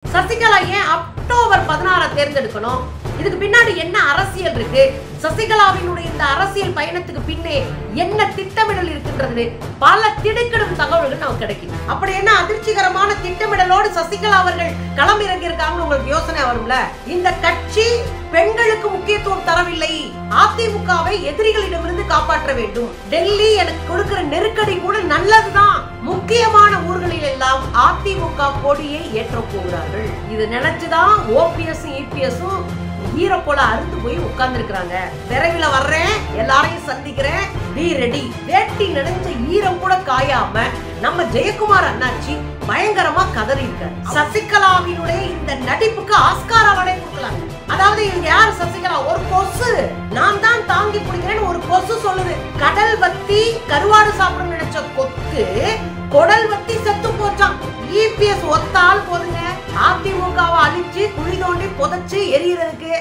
சசிகலா ஏன் அக்டோபர் பதினாற தேர்ந்தெடுக்கணும் இதுக்கு பின்னாடி என்ன அரசியல் இருக்கு சசிகலாவினுடைய இந்த அரசியல் பயணத்துக்கு பின்னே என்ன திட்டமிடல் இருக்கின்றது பல திடுக்கிடும் தகவல்கள் நமக்கு கிடைக்கும் அப்படி என்ன அதிர்ச்சிகரமான திட்டமிடலோடு சசிகலா அவர்கள் களம் இறங்கி இருக்காங்கன்னு உங்களுக்கு யோசனை வரும்ல இந்த கட்சி பெண்களுக்கு முக்கியத்துவம் தரவில்லை அதிமுகவை எதிரிகளிடமிருந்து காப்பாற்ற வேண்டும் டெல்லி எனக்கு கொடுக்கிற நெருக்கடி கூட நல்லதுதான் முக்கியமான ஊர்களில் எல்லாம் அதிமுக கொடியை ஏற்றப் போகிறார்கள் இது நினைச்சுதான் ஓபிஎஸ் இபிஎஸும் ஹீரோ போல அறுந்து போய் உட்கார்ந்துருக்காங்க விரைவில் வர்றேன் எல்லாரையும் சந்திக்கிறேன் பி ரெடி வேட்டி நினைச்ச ஈரம் கூட காயாம நம்ம ஜெயக்குமார் அண்ணாச்சி பயங்கரமா கதறி இருக்காரு சசிகலாவினுடைய இந்த நடிப்புக்கு ஆஸ்கார் அவார்டே கொடுக்கலாங்க அதாவது இவங்க யார் சசிகலா ஒரு கொசு நான் தான் தாங்கி பிடிக்கிறேன்னு ஒரு கொசு சொல்லுது கடல் வத்தி கருவாடு சாப்பிடணும்னு நினைச்ச கொக்கு குடல் வத்தி செத்து போச்சான் இபிஎஸ் ஒத்தால் போதுங்க அதிமுகவை அழிச்சு குழி தோண்டி புதைச்சு எரியறதுக்கு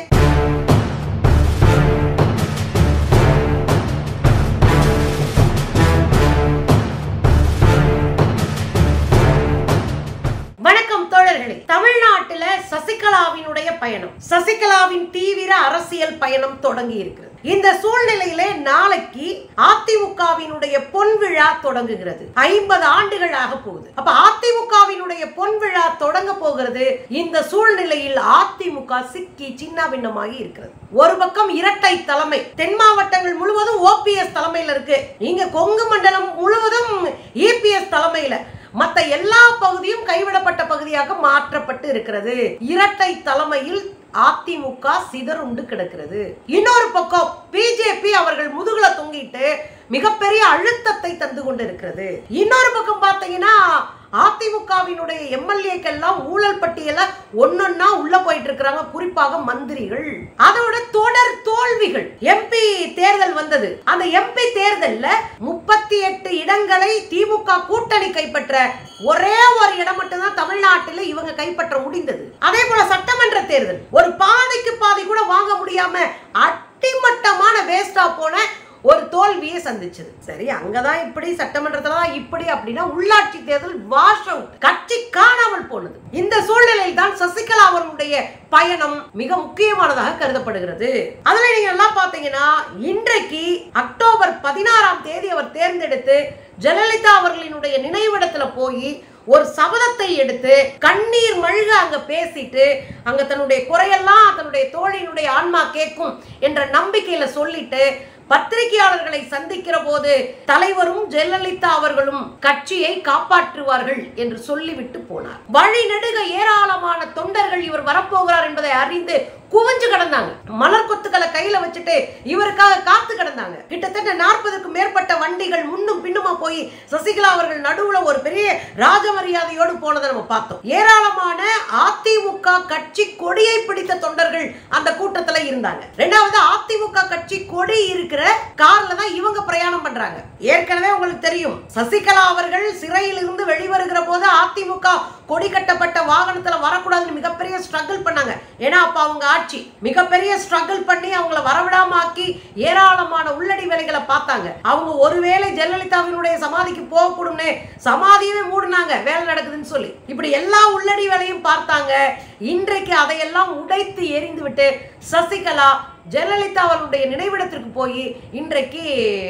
வணக்கம் தோழர்களே தமிழ்நாட்டுல சசிகலாவினுடைய பயணம் சசிகலாவின் தீவிர அரசியல் பயணம் தொடங்கி இருக்கிறது இந்த சூழ்நிலையிலே நாளைக்கு அதிமுகவினுடைய பொன் விழா தொடங்குகிறது ஐம்பது ஆண்டுகள் ஆக போகுது அப்ப அதிமுகவினுடைய பொன் விழா தொடங்க போகிறது இந்த சூழ்நிலையில் அதிமுக சிக்கி சின்ன பின்னமாகி இருக்கிறது ஒரு பக்கம் இரட்டை தலைமை தென் மாவட்டங்கள் முழுவதும் ஓபிஎஸ் தலைமையில இருக்கு இங்க கொங்கு மண்டலம் முழுவதும் இபிஎஸ் தலைமையில மத்த எல்லா பகுதியும் கைவிடப்பட்ட பகுதியாக மாற்றப்பட்டு இருக்கிறது இரட்டை தலைமையில் அதிமுக சிதறுண்டு கிடக்கிறது இன்னொரு பக்கம் பிஜேபி அவர்கள் முதுகுல தொங்கிட்டு மிகப்பெரிய அழுத்தத்தை தந்து கொண்டிருக்கிறது இன்னொரு பக்கம் பார்த்தீங்கன்னா அதிமுகவினுடைய எம்எல்ஏக்கெல்லாம் ஊழல் பட்டியல ஒன்னொன்னா உள்ள போயிட்டு இருக்கிறாங்க குறிப்பாக மந்திரிகள் அதோட தொடர் தோல்விகள் எம்பி தேர்தல் வந்தது அந்த எம்பி தேர்தல்ல முப்பத்தி எட்டு இடங்களை திமுக கூட்டணி கைப்பற்ற ஒரே ஒரு இடம் மட்டும்தான் தமிழ்நாட்டில் இவங்க கைப்பற்ற முடிந்தது அதே போல சட்டமன்ற தேர்தல் ஒரு பாதைக்கு பாதை கூட வாங்க முடியாம அட்டிமட்டமான வேஸ்டா போன ஒரு தோல்வியை சந்திச்சது சரி அங்கதான் இப்படி சட்டமன்றத்துல தான் இப்படி அப்படின்னா உள்ளாட்சி தேர்தல் வாஷ் அவுட் கட்சி காணாமல் போனது இந்த சூழ்நிலையில் தான் சசிகலா அவர்களுடைய பயணம் மிக முக்கியமானதாக கருதப்படுகிறது அதுல நீங்க எல்லாம் பாத்தீங்கன்னா இன்றைக்கு அக்டோபர் பதினாறாம் தேதி அவர் தேர்ந்தெடுத்து ஜெயலலிதா அவர்களினுடைய நினைவிடத்துல போய் ஒரு சபதத்தை எடுத்து கண்ணீர் மழ்க அங்க பேசிட்டு அங்க தன்னுடைய குறையெல்லாம் தன்னுடைய தோழியினுடைய ஆன்மா கேட்கும் என்ற நம்பிக்கையில சொல்லிட்டு பத்திரிகையாளர்களை சந்திக்கிற போது தலைவரும் ஜெயலலிதா அவர்களும் கட்சியை காப்பாற்றுவார்கள் என்று சொல்லிவிட்டு போனார் வழி நெடுக ஏராளமான தொண்டர்கள் இவர் வரப்போகிறார் என்பதை அறிந்து குவிஞ்சு கிடந்தாங்க மலர் கொத்துக்களை கையில வச்சுட்டு இவருக்காக காத்து கிடந்தாங்க கிட்டத்தட்ட நாற்பதுக்கும் மேற்பட்ட வண்டிகள் முன்னும் பின்னுமா போய் சசிகலா அவர்கள் நடுவுல ஒரு பெரிய ராஜ மரியாதையோடு போனதை நம்ம பார்த்தோம் ஏராளமான அதிமுக கட்சி கொடியை பிடித்த தொண்டர்கள் அந்த கூட்டத்துல இருந்தாங்க ரெண்டாவது அதிமுக கட்சி கொடி இருக்கிற கார்ல தான் இவங்க பிரயாணம் பண்றாங்க ஏற்கனவே உங்களுக்கு தெரியும் சசிகலா அவர்கள் சிறையில் இருந்து வெளிவருகிற போது அதிமுக கொடி கட்டப்பட்ட வாகனத்துல வரக்கூடாதுன்னு மிகப்பெரிய ஸ்ட்ரகிள் பண்ணாங்க ஏன்னா அப்ப அவங்க ஆட்சி மிகப்பெரிய ஸ்ட்ரகிள் பண்ணி அவங்கள வரவிடாம ஆக்கி ஏராளமான உள்ளடி வேலைகளை பார்த்தாங்க அவங்க ஒருவேளை ஜெயலலிதாவினுடைய சமாதிக்கு போகக்கூடும்னு சமாதியவே மூடினாங்க வேலை நடக்குதுன்னு சொல்லி இப்படி எல்லா உள்ளடி வேலையும் பார்த்தாங்க இன்றைக்கு அதையெல்லாம் உடைத்து எரிந்து விட்டு சசிகலா ஜெயலலிதா அவர்களுடைய நினைவிடத்திற்கு போய் இன்றைக்கு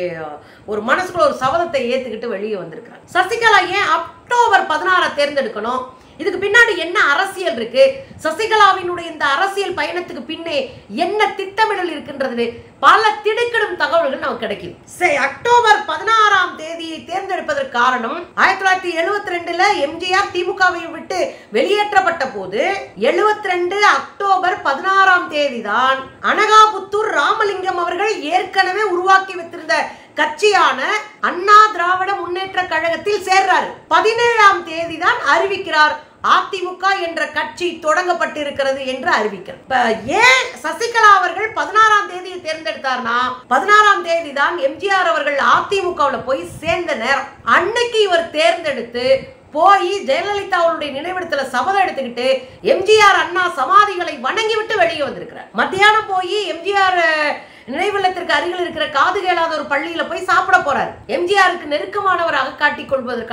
ஒரு மனசுக்குள்ள ஒரு சபதத்தை ஏத்துக்கிட்டு வெளியே வந்திருக்கிறாங்க சசிகலா ஏன் அக்டோபர் பதினாற தேர்ந்தெடுக்கணும் இதுக்கு பின்னாடி என்ன அரசியல் இருக்கு சசிகலாவினுடைய இந்த அரசியல் பயணத்துக்கு பின்னே என்ன திட்டமிடல் இருக்கின்றது பல திடுக்கிடும் தகவல்கள் நமக்கு கிடைக்கும் சரி அக்டோபர் பதினாறாம் தேதியை தேர்ந்தெடுப்பதற்கு காரணம் ஆயிரத்தி தொள்ளாயிரத்தி எழுபத்தி ரெண்டுல எம்ஜிஆர் திமுகவை விட்டு வெளியேற்றப்பட்ட போது எழுபத்தி ரெண்டு அக்டோபர் பதினாறாம் தேதி தான் அனகாபுத்தூர் ராமலிங்கம் அவர்கள் ஏற்கனவே உருவாக்கி வைத்திருந்த கட்சியான அண்ணா திராவிட முன்னேற்ற கழகத்தில் சேர்றாரு பதினேழாம் தேதி தான் அறிவிக்கிறார் அதிமுக என்ற கட்சி தொடங்கப்பட்டிருக்கிறது என்று அறிவிக்கிறார் இப்ப ஏன் சசிகலா அவர்கள் பதினாறாம் தேதியை தேர்ந்தெடுத்தார்னா பதினாறாம் தேதி தான் எம்ஜிஆர் அவர்கள் அதிமுகவுல போய் சேர்ந்த நேரம் அன்னைக்கு இவர் தேர்ந்தெடுத்து போய் ஜெயலலிதா அவருடைய நினைவிடத்துல சபதம் எடுத்துக்கிட்டு எம்ஜிஆர் அண்ணா சமாதிகளை வணங்கி விட்டு வெளியே வந்திருக்கிறார் மத்தியானம் போய் எம்ஜிஆர் நினைவில்லத்திற்கு அருகில் இருக்கிற காது கேளாத ஒரு பள்ளியில போய் சாப்பிட போறாரு எம்ஜிஆருக்கு நெருக்கமானவராக காட்டிக் கொள்வதற்கான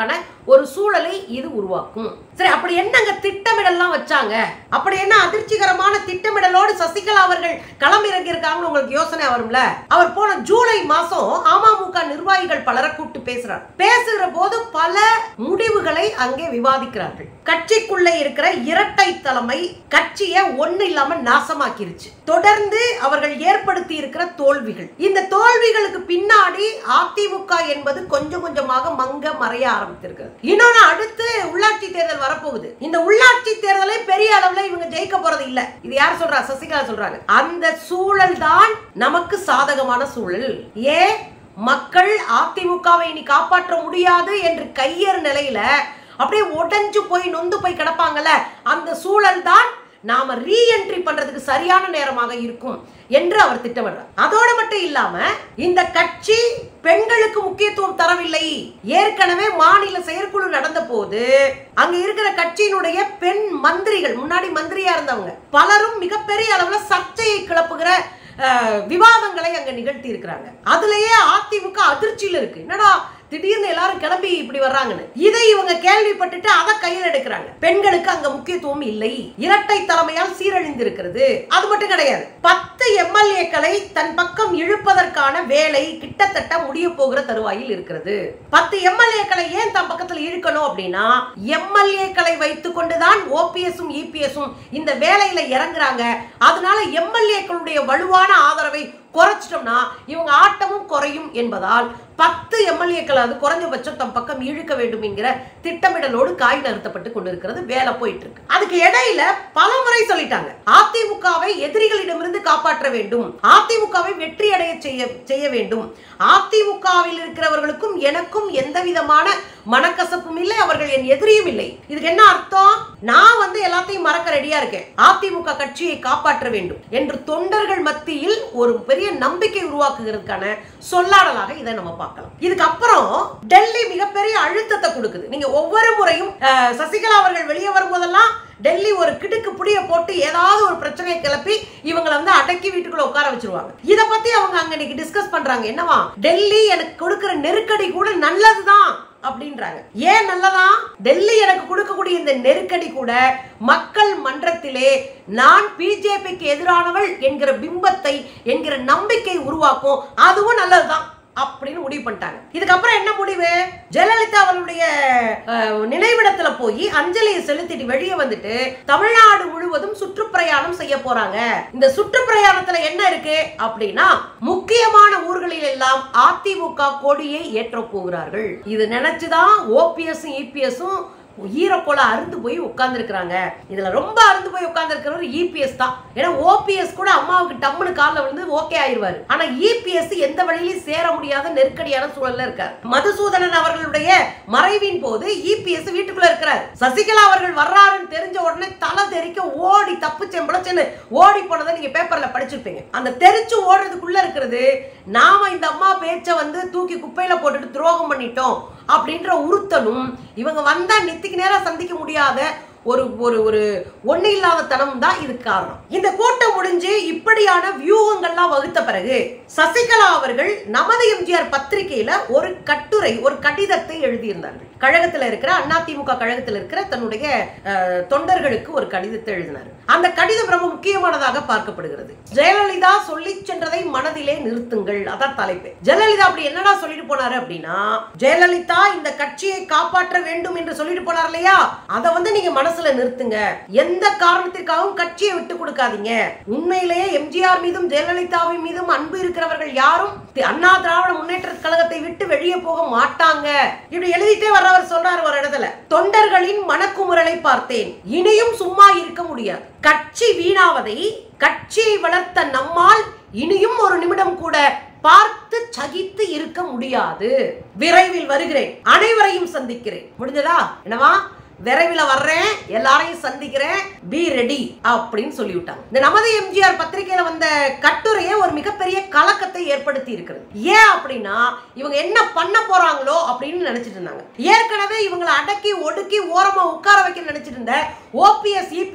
ஒரு சூழலை இது உருவாக்கும் சரி அப்படி என்னங்க திட்டமிடல்லாம் வச்சாங்க அப்படி என்ன அதிர்ச்சிகரமான திட்டமிடலோடு சசிகலா அவர்கள் களமிறங்கி இருக்காங்கன்னு உங்களுக்கு யோசனை வரும்ல அவர் போன ஜூலை மாசம் அமமுக நிர்வாகிகள் பலரை கூப்பிட்டு பேசுறார் பேசுகிற போது பல முடிவுகளை அங்கே விவாதிக்கிறார்கள் கட்சிக்குள்ளே இருக்கிற இரட்டை தலைமை கட்சியை ஒண்ணு இல்லாம நாசமாக்கிருச்சு தொடர்ந்து அவர்கள் ஏற்படுத்தி இருக்கிற தோல்விகள் இந்த தோல்விகளுக்கு பின்னாடி அதிமுக என்பது கொஞ்சம் கொஞ்சமாக மங்க மறைய ஆரம்பித்திருக்கு இன்னொன்னு அடுத்து உள்ளாட்சி தேர்தல் வரப்போகுது இந்த உள்ளாட்சி தேர்தலை பெரிய அளவுல இவங்க ஜெயிக்க போறது இல்ல இது யார் சொல்றா சசிகலா சொல்றாங்க அந்த சூழல் தான் நமக்கு சாதகமான சூழல் ஏன் மக்கள் அதிமுகவை இனி காப்பாற்ற முடியாது என்று கையேறு நிலையில அப்படியே உடைஞ்சு போய் நொந்து போய் கிடப்பாங்கல்ல அந்த சூழல் தான் நாம ரீஎன்ட்ரி பண்றதுக்கு சரியான நேரமாக இருக்கும் என்று அவர் திட்டமிடுறார் அதோடு மட்டும் இல்லாம இந்த கட்சி பெண்களுக்கு முக்கியத்துவம் தரவில்லை ஏற்கனவே மாநில செயற்குழு நடந்த போது அங்க இருக்கிற கட்சியினுடைய பெண் மந்திரிகள் முன்னாடி மந்திரியா இருந்தவங்க பலரும் மிகப்பெரிய அளவுல சர்ச்சையை கிளப்புகிற அஹ், விவாதங்களை அங்க நிகழ்த்தி இருக்கிறாங்க அதுலயே அதிமுக அதிர்ச்சியில இருக்கு என்னடா திடீர்னு எல்லாரும் கிளம்பி இப்படி வர்றாங்கன்னு இதை இவங்க கேள்விப்பட்டுட்டு அதை கையில் எடுக்கிறாங்க பெண்களுக்கு அங்க முக்கியத்துவம் இல்லை இரட்டை தலைமையால் சீரழிந்து இருக்கிறது அது மட்டும் கிடையாது பத்து எம்எல்ஏக்களை தன் பக்கம் இழுப்பதற்கான வேலை கிட்டத்தட்ட முடிய போகிற தருவாயில் இருக்கிறது பத்து எம்எல்ஏக்களை ஏன் தன் பக்கத்துல இழுக்கணும் அப்படின்னா எம்எல்ஏக்களை வைத்துக் கொண்டுதான் ஓபிஎஸும் இபிஎஸும் இந்த வேலையில இறங்குறாங்க அதனால எம்எல்ஏக்களுடைய வலுவான ஆதரவை குறைச்சிட்டோம்னா இவங்க ஆட்டமும் குறையும் என்பதால் பத்து எம்எல்ஏக்கள் அது குறைஞ்சபட்சம் தம் பக்கம் இழுக்க வேண்டும் என்கிற திட்டமிடலோடு காய் நகர்த்தப்பட்டு கொண்டிருக்கிறது வேலை போயிட்டு இருக்கு அதுக்கு இடையில பல முறை சொல்லிட்டாங்க அதிமுகவை எதிரிகளிடமிருந்து காப்பாற்ற வேண்டும் அதிமுகவை வெற்றி அடைய செய்ய செய்ய வேண்டும் அதிமுகவில் இருக்கிறவர்களுக்கும் எனக்கும் எந்த விதமான மனக்கசப்பும் இல்லை அவர்கள் என் எதிரியும் இல்லை இதுக்கு என்ன அர்த்தம் நான் வந்து எல்லாத்தையும் மறக்க ரெடியா இருக்கேன் அதிமுக கட்சியை காப்பாற்ற வேண்டும் என்று தொண்டர்கள் மத்தியில் ஒரு பெரிய நம்பிக்கை உருவாக்குகிறதுக்கான சொல்லாடலாக இதை நம்ம பார்க்கலாம் இதுக்கப்புறம் டெல்லி மிகப்பெரிய அழுத்தத்தை கொடுக்குது நீங்க ஒவ்வொரு முறையும் அஹ், சசிகலா அவர்கள் வெளியே வரும்போதெல்லாம் டெல்லி ஒரு கிடுக்கு புடிய போட்டு ஏதாவது ஒரு பிரச்சனையை கிளப்பி இவங்களை வந்து அடக்கி வீட்டுக்குள்ள உட்கார வச்சிருவாங்க இத பத்தி அவங்க அங்க இன்னைக்கு டிஸ்கஸ் பண்றாங்க என்னவா டெல்லி எனக்கு கொடுக்கிற நெருக்கடி கூட நல்லதுதான் அப்படின்றாங்க ஏன் நல்லதா டெல்லி எனக்கு கொடுக்கக்கூடிய இந்த நெருக்கடி கூட மக்கள் மன்றத்திலே நான் பிஜேபிக்கு எதிரானவள் என்கிற பிம்பத்தை என்கிற நம்பிக்கை உருவாக்கும் அதுவும் நல்லதுதான் அப்படின்னு முடிவு பண்ணிட்டாங்க இதுக்கப்புறம் என்ன முடிவு ஜெயலலிதா அவர்களுடைய அஹ், நினைவிடத்துல போய் அஞ்சலியை செலுத்திட்டு வெளியே வந்துட்டு தமிழ்நாடு முழுவதும் சுற்றுப்பிரயாணம் செய்ய போறாங்க இந்த சுற்றுப்பிரயாணத்துல என்ன இருக்கு அப்படின்னா முக்கியமான ஊர்களில் எல்லாம் அதிமுக கொடியை ஏற்ற போகிறார்கள் இது நினைச்சுதான் ஓபிஎஸ் இபிஎஸும் ஈரக்கோல அருந்து போய் உட்கார்ந்துருக்காங்க இதுல ரொம்ப அருந்து போய் உட்கார்ந்துருக்கிறவர் இபிஎஸ் தான் ஏன்னா ஓபிஎஸ் கூட அம்மாவுக்கு டம்முனு காலில் விழுந்து ஓகே ஆயிருவாரு ஆனா இபிஎஸ் எந்த வழியிலும் சேர முடியாத நெருக்கடியான சூழல்ல இருக்கார் மதுசூதனன் அவர்களுடைய மறைவின் போது இபிஎஸ் வீட்டுக்குள்ள இருக்கிறார் சசிகலா அவர்கள் வர்றாருன்னு தெரிஞ்ச உடனே தலை தெறிக்க ஓடி தப்பு செம்பளச்சுன்னு ஓடி போனதை நீங்க பேப்பர்ல படிச்சிருப்பீங்க அந்த தெரிச்சு ஓடுறதுக்குள்ள இருக்கிறது நாம இந்த அம்மா பேச்சை வந்து தூக்கி குப்பையில போட்டுட்டு துரோகம் பண்ணிட்டோம் அப்படின்ற உறுத்தலும் இவங்க வந்தா நெத்திக்கு நேரா சந்திக்க முடியாத ஒரு ஒரு ஒரு ஒண்ணு இல்லாத தனம் தான் இதுக்கு காரணம் இந்த கூட்டம் முடிஞ்சு இப்படியான வியூகங்கள்லாம் வகுத்த பிறகு சசிகலா அவர்கள் நமது எம்ஜிஆர் பத்திரிகையில ஒரு கட்டுரை ஒரு கடிதத்தை எழுதியிருந்தார்கள் கழகத்துல இருக்கிற அதிமுக கழகத்தில் இருக்கிற தன்னுடைய அஹ், தொண்டர்களுக்கு ஒரு கடிதத்தை எழுதினார் அந்த கடிதம் ரொம்ப முக்கியமானதாக பார்க்கப்படுகிறது ஜெயலலிதா சொல்லி சென்றதை மனதிலே நிறுத்துங்கள் அதான் தலைப்பு ஜெயலலிதா அப்படி என்னடா சொல்லிட்டு போனாரு அப்படின்னா ஜெயலலிதா இந்த கட்சியை காப்பாற்ற வேண்டும் என்று சொல்லிட்டு போனார் இல்லையா அதை வந்து நீங்க மனசுல நிறுத்துங்க எந்த காரணத்திற்காகவும் கட்சியை விட்டு கொடுக்காதீங்க உண்மையிலேயே எம்ஜிஆர் மீதும் ஜெயலலிதாவின் மீதும் அன்பு இருக்கிறவர்கள் யாரும் தி- அண்ணா திராவிட முன்னேற்ற கழகத்தை விட்டு வெளியே போக மாட்டாங்க இப்படி எழுதிட்டே வர்றவர் சொல்றாரு ஒரு இடத்துல தொண்டர்களின் மனக்குமுறலை பார்த்தேன் இனியும் சும்மா இருக்க முடியாது கட்சி வீணாவதை கட்சியை வளர்த்த நம்மால் இனியும் ஒரு நிமிடம் கூட பார்த்து சகித்து இருக்க முடியாது விரைவில் வருகிறேன் அனைவரையும் சந்திக்கிறேன் முடிஞ்சதா என்னவா விரைவில் வர்றேன் எல்லாரையும் சந்திக்கிறேன் பி ரெடி அப்படின்னு சொல்லிவிட்டாங்க இந்த நமது எம்ஜிஆர் பத்திரிகையில வந்த கட்டுரையை ஒரு மிகப்பெரிய கலக்கத்தை ஏற்படுத்தி இருக்கிறது ஏன் அப்படின்னா இவங்க என்ன பண்ண போறாங்களோ அப்படின்னு நினைச்சிட்டு இருந்தாங்க ஏற்கனவே இவங்களை அடக்கி ஒடுக்கி ஓரமா உட்கார வைக்க நினைச்சிட்டு இருந்த ஓபிஎஸ் இபிஎஸ்க்கு ஒரு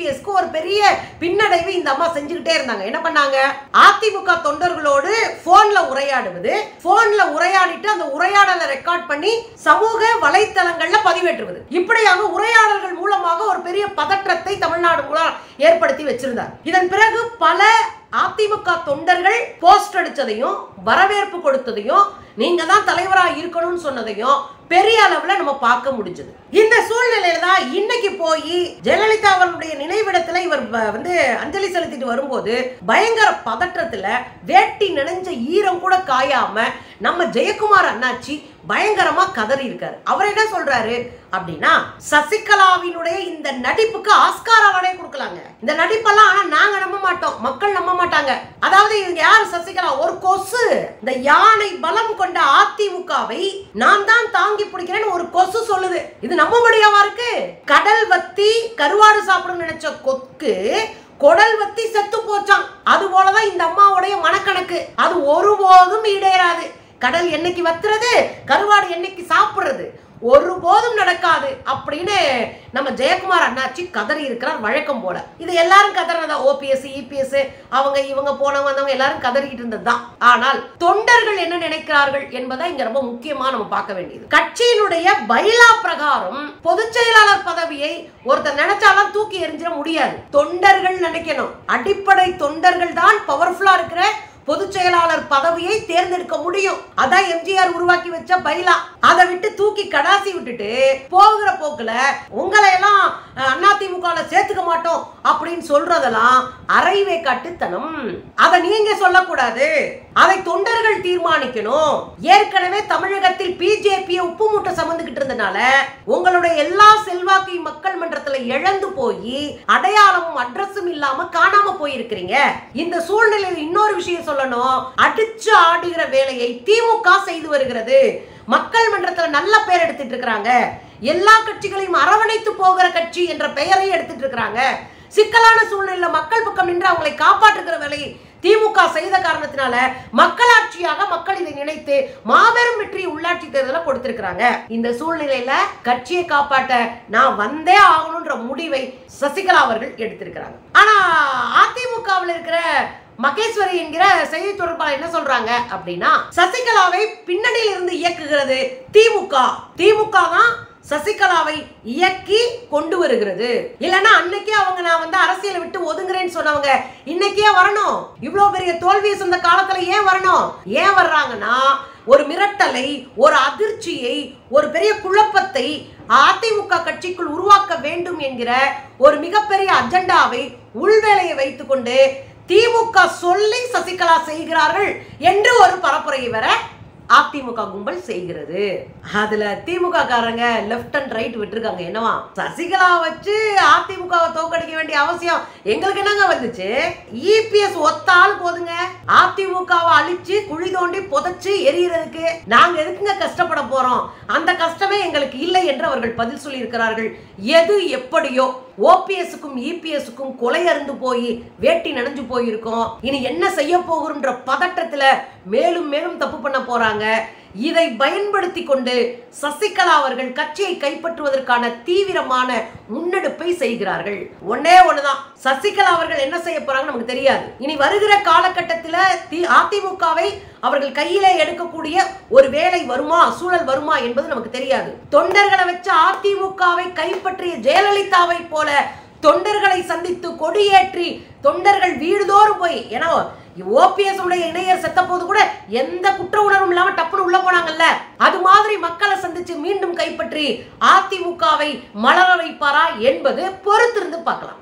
பெரிய பின்னடைவு இந்த அம்மா செஞ்சுக்கிட்டே இருந்தாங்க என்ன பண்ணாங்க அதிமுக தொண்டர்களோடு போன்ல உரையாடுவது போன்ல உரையாடிட்டு அந்த உரையாடலை ரெக்கார்ட் பண்ணி சமூக வலைத்தளங்கள்ல பதிவேற்றுவது இப்படியாக உரையாடல்கள் மூலமாக ஒரு பெரிய பதற்றத்தை தமிழ்நாடு மூலம் ஏற்படுத்தி வச்சிருந்தார் இதன் பிறகு பல அதிமுக தொண்டர்கள் போஸ்ட் அடிச்சதையும் வரவேற்பு கொடுத்ததையும் நீங்க தான் தலைவரா இருக்கணும்னு சொன்னதையும் பெரிய அளவுல நம்ம பார்க்க முடிஞ்சது இந்த சூழ்நிலையில தான் இன்னைக்கு போய் ஜெயலலிதா அவர்களுடைய நினைவிடத்துல இவர் வ- வந்து அஞ்சலி செலுத்திட்டு வரும்போது பயங்கர பதற்றத்துல வேட்டி நினைஞ்ச ஈரம் கூட காயாம நம்ம ஜெயக்குமார் அண்ணாச்சி பயங்கரமா கதறி இருக்காரு அவர் என்ன சொல்றாரு அப்படின்னா சசிகலாவினுடைய இந்த நடிப்புக்கு ஆஸ்கார் அவார்டே கொடுக்கலாங்க இந்த நடிப்பெல்லாம் ஆனா நாங்க நம்ப மாட்டோம் மக்கள் நம்ப மாட்டாங்க அதாவது இவங்க யார் சசிகலா ஒரு கொசு இந்த யானை பலம் கொண்ட அதிமுகவை நான் தான் தாங்கி பிடிக்கிறேன்னு ஒரு கொசு சொல்லுது இது நம்ப முடியாவா இருக்கு கடல் வத்தி கருவாடு சாப்பிடணும்னு நினைச்ச கொக்கு குடல் வத்தி செத்து போச்சான் அது போலதான் இந்த அம்மாவுடைய மனக்கணக்கு அது ஒருபோதும் ஈடேறாது கடல் என்னைக்கு வத்துறது கருவாடு என்னைக்கு சாப்பிடுறது ஒருபோதும் நடக்காது அப்படின்னு நம்ம ஜெயக்குமார் அண்ணாச்சி கதறி இருக்கிறார் வழக்கம் போல இது எல்லாரும் கதறதா ஓபிஎஸ் இபிஎஸ் அவங்க இவங்க போனவங்க வந்தவங்க எல்லாரும் கதறிக்கிட்டு இருந்தது தான் ஆனால் தொண்டர்கள் என்ன நினைக்கிறார்கள் என்பதை இங்க ரொம்ப முக்கியமா நம்ம பார்க்க வேண்டியது கட்சியினுடைய பைலா பிரகாரம் பொதுச் செயலாளர் பதவியை ஒருத்தர் நினைச்சாலும் தூக்கி எறிஞ்சிட முடியாது தொண்டர்கள் நினைக்கணும் அடிப்படை தொண்டர்கள் தான் பவர்ஃபுல்லா இருக்கிற பொதுச் செயலாளர் பதவியை தேர்ந்தெடுக்க முடியும் அதான் எம்ஜிஆர் உருவாக்கி வச்ச பைலா அதை விட்டு தூக்கி கடாசி விட்டுட்டு போகிற போக்குல உங்களை எல்லாம் அதிமுக சேர்த்துக்க மாட்டோம் அப்படின்னு சொல்றதெல்லாம் அரைவே கட்டுத்தனம் அதை நீங்க சொல்லக்கூடாது அதை தொண்டர்கள் தீர்மானிக்கணும் ஏற்கனவே தமிழகத்தில் பிஜேபி உப்பு மூட்டை சமந்துகிட்டு இருந்தனால உங்களுடைய எல்லா செல்வாக்கையும் மக்கள் மன்றத்துல இழந்து போய் அடையாளமும் அட்ரஸும் இல்லாம காணாம போயிருக்கிறீங்க இந்த சூழ்நிலையில் இன்னொரு விஷயம் சொல்லணும் அடிச்சு ஆடுகிற வேலையை திமுக செய்து வருகிறது மக்கள் மன்றத்துல நல்ல பேர் எடுத்துட்டு இருக்கிறாங்க எல்லா கட்சிகளையும் அரவணைத்து போகிற கட்சி என்ற பெயரை எடுத்துட்டு இருக்கிறாங்க சிக்கலான சூழ்நிலையில மக்கள் பக்கம் நின்று அவங்களை காப்பாற்றுகிற வேலையை திமுக செய்த காரணத்தினால மக்களாட்சியாக மக்கள் இதை நினைத்து மாபெரும் வெற்றி உள்ளாட்சி தேர்தலை கொடுத்திருக்கிறாங்க இந்த சூழ்நிலையில கட்சியை காப்பாற்ற நான் வந்தே ஆகணும்ன்ற முடிவை சசிகலா அவர்கள் எடுத்திருக்கிறாங்க ஆனா அதிமுகவில் இருக்கிற மகேஸ்வரி என்கிற செய்தி தொடர்பாளர் என்ன சொல்றாங்க அப்படின்னா சசிகலாவை பின்னணியில் இருந்து இயக்குகிறது திமுக திமுக தான் சசிகலாவை இயக்கி கொண்டு வருகிறது இல்லைன்னா அன்னைக்கே அவங்க நான் வந்து அரசியலை விட்டு ஒதுங்குறேன்னு சொன்னவங்க இன்னைக்கே வரணும் இவ்வளவு பெரிய தோல்வியை சொந்த காலத்துல ஏன் வரணும் ஏன் வர்றாங்கன்னா ஒரு மிரட்டலை ஒரு அதிர்ச்சியை ஒரு பெரிய குழப்பத்தை அதிமுக கட்சிக்குள் உருவாக்க வேண்டும் என்கிற ஒரு மிகப்பெரிய அஜெண்டாவை உள்வேலையை வைத்துக்கொண்டு திமுக சொல்லி சசிகலா செய்கிறார்கள் என்று ஒரு பரப்புரையை வர அதிமுக கும்பல் செய்கிறது அதுல திமுக காரங்க லெஃப்ட் அண்ட் ரைட் விட்டுருக்காங்க என்னவா சசிகலா வச்சு அதிமுகவை தோக்கடிக்க வேண்டிய அவசியம் எங்களுக்கு என்னங்க வந்துச்சு இபிஎஸ் ஒத்தால் போதுங்க அதிமுகவை அழிச்சு குழி தோண்டி புதைச்சு எரியறதுக்கு நாங்க எதுக்குங்க கஷ்டப்பட போறோம் அந்த கஷ்டமே எங்களுக்கு இல்லை என்று அவர்கள் பதில் சொல்லி இருக்கிறார்கள் எது எப்படியோ ஓபிஎஸ்க்கும் இபிஎஸ்க்கும் கொலை அருந்து போய் வேட்டி நனைஞ்சு போயிருக்கோம் இனி என்ன செய்ய போகிறோம்ன்ற பதட்டத்துல மேலும் மேலும் தப்பு பண்ண போறாங்க இதை பயன்படுத்தி கொண்டு சசிகலா அவர்கள் கட்சியை கைப்பற்றுவதற்கான தீவிரமான முன்னெடுப்பை செய்கிறார்கள் ஒன்னே ஒண்ணுதான் சசிகலா அவர்கள் என்ன செய்ய போறாங்க நமக்கு தெரியாது இனி வருகிற காலகட்டத்தில் தி அதிமுகவை அவர்கள் கையிலே எடுக்கக்கூடிய ஒரு வேலை வருமா சூழல் வருமா என்பது நமக்கு தெரியாது தொண்டர்களை வச்சு அதிமுகவை கைப்பற்றிய ஜெயலலிதாவை போல தொண்டர்களை சந்தித்து கொடியேற்றி தொண்டர்கள் வீடுதோறும் போய் ஏன்னா ஓபிஎஸ் உடைய இணையர் செத்த போது கூட எந்த குற்ற உணர்வும் இல்லாம டப்புன்னு உள்ள போனாங்கல்ல அது மாதிரி மக்களை சந்திச்சு மீண்டும் கைப்பற்றி அதிமுகவை மலர வைப்பாரா என்பது பொறுத்திருந்து பார்க்கலாம்